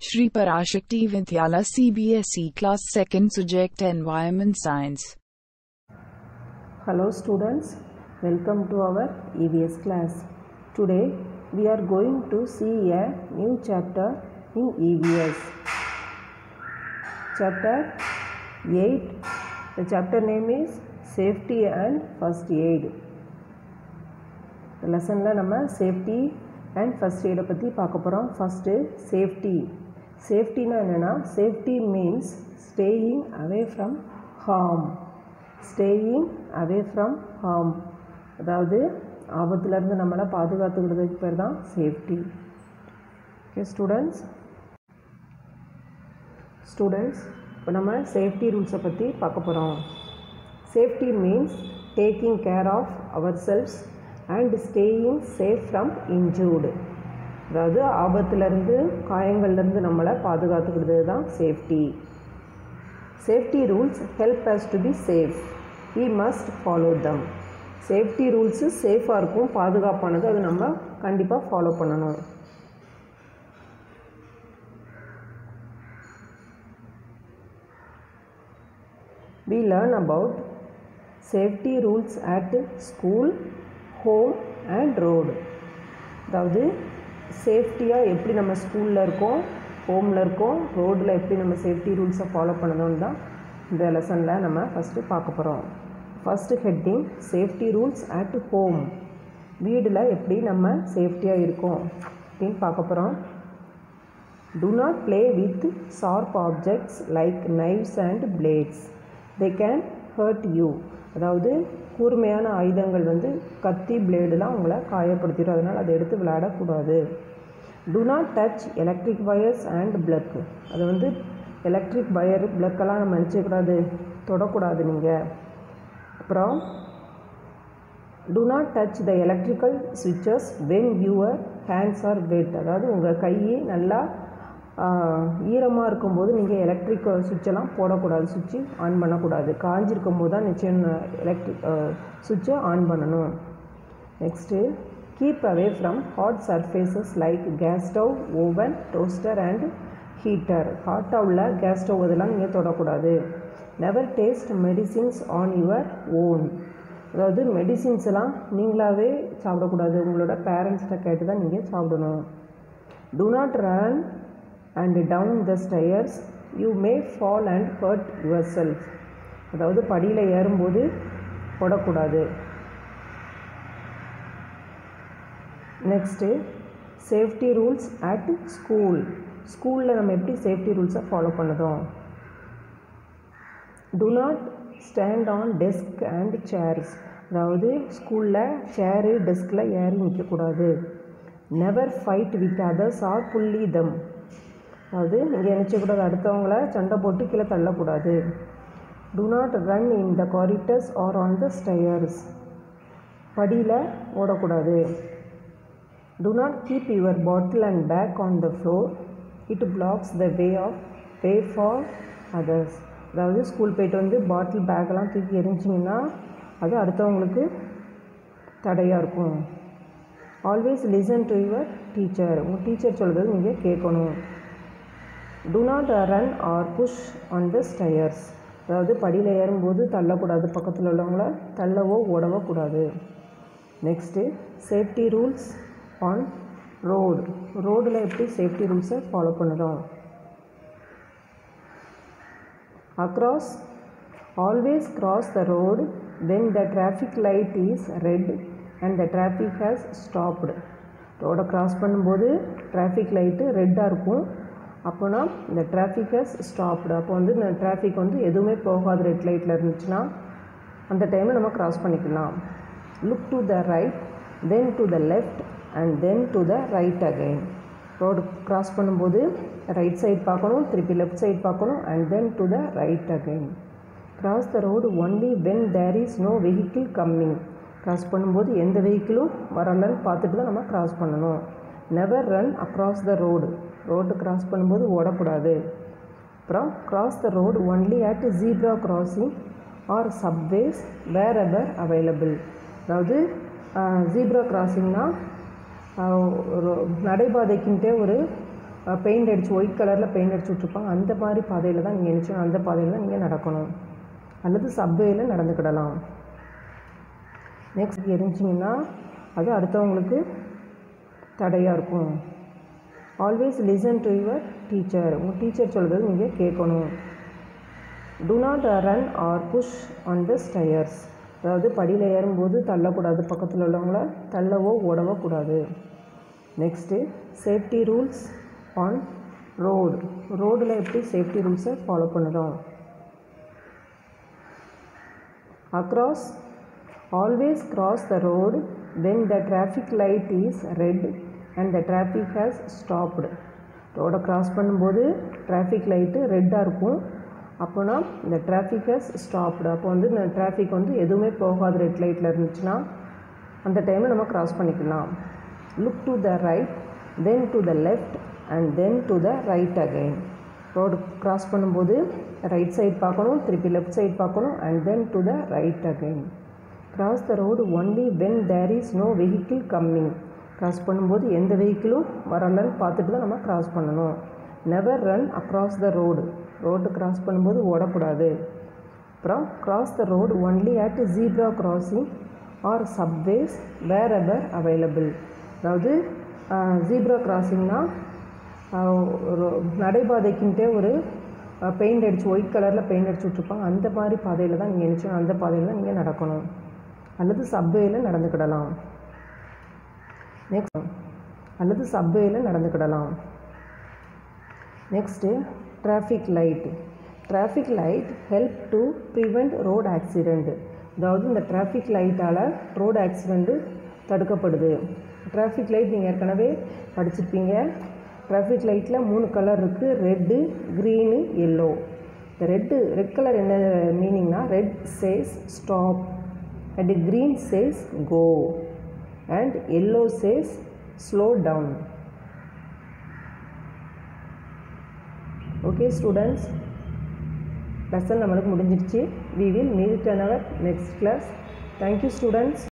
Shri Parashakti Vidyala CBSE Class 2nd Subject Environment Science. Hello students, welcome to our EVS class. Today we are going to see a new chapter in EVS. Chapter 8. The chapter name is Safety and First Aid. லெசனில் நம்ம safety and first எய்டை பற்றி பார்க்க போகிறோம் first safety சேஃப்டினா என்னென்னா safety means staying away from harm staying away from harm அதாவது ஆபத்துலேருந்து நம்மளை பாதுகாத்துக்கிறதுக்கு பேர் தான் சேஃப்டி ஓகே ஸ்டூடெண்ட்ஸ் ஸ்டூடெண்ட்ஸ் இப்போ நம்ம சேஃப்டி ரூல்ஸை பற்றி பார்க்க போகிறோம் safety means taking care of ourselves and staying safe from injured அதாவது ஆபத்துலேருந்து காயங்கள்லேருந்து நம்மளை பாதுகாத்துக்கிறது தான் safety safety rules help us to be safe we must follow them safety rules சேஃபாக இருக்கும் பாதுகாப்பானது அது நம்ம கண்டிப்பாக ஃபாலோ பண்ணணும் we learn about safety rules at school home and road அதாவது சேஃப்டியாக எப்படி நம்ம ஸ்கூலில் இருக்கோம் ஹோமில் இருக்கோம் ரோடில் எப்படி நம்ம சேஃப்டி ரூல்ஸை ஃபாலோ பண்ணணும்னு தான் இந்த லெசனில் நம்ம ஃபஸ்ட்டு பார்க்க போகிறோம் first heading safety rules at home வீடில் எப்படி நம்ம சேஃப்டியாக இருக்கோம் அப்படின்னு பார்க்க போகிறோம் Do not play with sharp objects like knives and blades. They can hurt you. அதாவது கூர்மையான ஆயுதங்கள் வந்து கத்தி பிளேடுலாம் உங்களை காயப்படுத்திடும் அதனால் அதை எடுத்து விளையாடக்கூடாது do not touch electric wires and plug அது வந்து எலக்ட்ரிக் வயர் பிளக்கெல்லாம் நம்ம நினச்சிக்கூடாது தொடக்கூடாது நீங்கள் அப்புறம் do not touch the electrical switches when your hands are wet அதாவது உங்கள் கையை நல்லா ஈரமாக இருக்கும்போது நீங்கள் எலக்ட்ரிக் சுவிட்செல்லாம் போடக்கூடாது சுவிட்சு ஆன் பண்ணக்கூடாது காஞ்சிருக்கும் போது தான் நிச்சயம் எலக்ட்ரிக் சுவிட்சை ஆன் பண்ணணும் next keep away from hot surfaces like gas stove oven toaster and heater ஹாட்டாக உள்ள கேஸ் ஸ்டவ் இதெல்லாம் நீங்கள் தொடக்கூடாது never taste medicines on your own அதாவது மெடிசின்ஸ் எல்லாம் நீங்களாகவே சாப்பிடக்கூடாது உங்களோட பேரண்ட்ஸ்கிட்ட கேட்டு தான் நீங்கள் சாப்பிடணும் do not run and down the stairs you may fall and hurt yourself அதாவது படியில் ஏறும்போது போடக்கூடாது next safety rules at school ஸ்கூலில் நம்ம எப்படி சேஃப்டி ரூல்ஸை ஃபாலோ பண்ணுறோம் do not stand on desk and chairs அதாவது ஸ்கூலில் சேரு டெஸ்கில் ஏறி நிற்கக்கூடாது never fight with others or bully them அதாவது நீங்கள் நினச்சக்கூடாது அடுத்தவங்கள சண்டை போட்டு கீழே தள்ளக்கூடாது do not run in the corridors or on the stairs படியில் ஓடக்கூடாது do not keep your bottle and bag on the floor it blocks the way of way for others அதாவது ஸ்கூல் போயிட்டு வந்து பாட்டில் பேக்கெல்லாம் தூக்கி எரிஞ்சிங்கன்னா அது அடுத்தவங்களுக்கு தடையாக இருக்கும் always listen to your teacher உங்கள் டீச்சர் சொல்கிறது நீங்கள் கேட்கணும் do not run or push on the stairs அதாவது படியில் ஏறும்போது தள்ளக்கூடாது பக்கத்தில் உள்ளவங்கள தள்ளவோ ஓடவோ கூடாது next safety rules on road ரோடில் எப்படி சேஃப்டி ரூல்ஸை ஃபாலோ பண்ணுறோம் across always cross the road when the traffic light is red and the traffic has stopped ரோடை க்ராஸ் பண்ணும்போது டிராஃபிக் லைட்டு ரெட்டாக இருக்கும் அப்போனா இந்த டிராஃபிக் ஹஸ் ஸ்டாப்டு அப்போ வந்து இந்த டிராஃபிக் வந்து எதுவுமே போகாது ரெட் லைட்டில் இருந்துச்சுன்னா அந்த டைமில் நம்ம க்ராஸ் பண்ணிக்கலாம் look to the right then to the left and then to the right again road cross பண்ணும்போது ரைட் சைட் பார்க்கணும் திருப்பி லெஃப்ட் சைட் பார்க்கணும் and then to the right again cross the road only when there is no vehicle coming cross பண்ணும்போது எந்த வெஹிக்கிளும் வரலன்னு பார்த்துட்டு தான் நம்ம க்ராஸ் பண்ணணும் never run across the road road cross பண்ணும்போது ஓடக்கூடாது அப்புறம் cross the road only at zebra crossing or subways wherever available அதாவது ஜீப்ரா கிராசிங்னால் ஒரு நடைபாதைக்குன்ட்டே ஒரு பெயிண்ட் அடிச்சு ஒயிட் கலரில் பெயிண்ட் அடிச்சு விட்ருப்பாங்க அந்த மாதிரி பாதையில் தான் நீங்கள் நினச்சோம் அந்த பாதையில் தான் நீங்கள் நடக்கணும் அல்லது சப்வேயில் நடந்துக்கிடலாம் நெக்ஸ்ட் எரிஞ்சிங்கன்னா அது அடுத்தவங்களுக்கு தடையாக இருக்கும் always listen to your teacher உங்கள் டீச்சர் சொல்கிறது நீங்கள் கேட்கணும் do not run or push on the stairs அதாவது படியில் ஏறும்போது தள்ளக்கூடாது பக்கத்தில் உள்ளவங்கள தள்ளவோ ஓடவோ கூடாது next safety rules on road ரோடில் எப்படி சேஃப்டி ரூல்ஸை ஃபாலோ பண்ணுறோம் across always cross the road when the traffic light is red and the traffic has stopped ரோடை கிராஸ் பண்ணும்போது டிராஃபிக் லைட்டு ரெட்டாக இருக்கும் அப்போனா இந்த டிராஃபிக் ஹேஸ் ஸ்டாப்டு அப்போ வந்து இந்த டிராஃபிக் வந்து எதுவுமே போகாது ரெட் லைட்டில் இருந்துச்சுன்னா அந்த டைமில் நம்ம கிராஸ் பண்ணிக்கலாம் look to the right then to the left and then to the right again road cross பண்ணும்போது ரைட் சைடு பார்க்கணும் திருப்பி லெஃப்ட் சைடு பார்க்கணும் and then to the right again cross the road only when there is no vehicle coming cross பண்ணும்போது எந்த வெஹிக்கிளும் வரலன்னு பார்த்துட்டு தான் நம்ம கிராஸ் பண்ணணும் never run across the road road cross பண்ணும்போது ஓடக்கூடாது அப்புறம் cross the road only at zebra crossing or subways wherever available அதாவது ஜீப்ரா கிராசிங்னா ஒரு நடைபாதைக்குன்ட்டே ஒரு பெயிண்ட் அடிச்சு ஒயிட் கலரில் பெயிண்ட் அடிச்சு விட்ருப்பாங்க அந்த மாதிரி பாதையில் தான் நீங்கள் நினச்சோம் அந்த பாதையில் தான் நீங்கள் நடக்கணும் அல்லது சப்வேயில் நடந்துக்கிடலாம் நெக்ஸ்ட் அல்லது சப்வேயில் நடந்துக்கிடலாம் next traffic light traffic light help to prevent road accident அதாவது இந்த டிராஃபிக் லைட்டால் ரோடு ஆக்சிடெண்ட்டு தடுக்கப்படுது டிராஃபிக் லைட் நீங்கள் ஏற்கனவே படிச்சிருப்பீங்க டிராஃபிக் லைட்டில் மூணு கலர் இருக்குது ரெட்டு க்ரீனு எல்லோ இந்த ரெட்டு ரெட் கலர் என்ன மீனிங்னா red says stop and green says go and yellow says slow down okay students lesson நம்மளுக்கு முடிஞ்சிருச்சு we will meet in our next class thank you students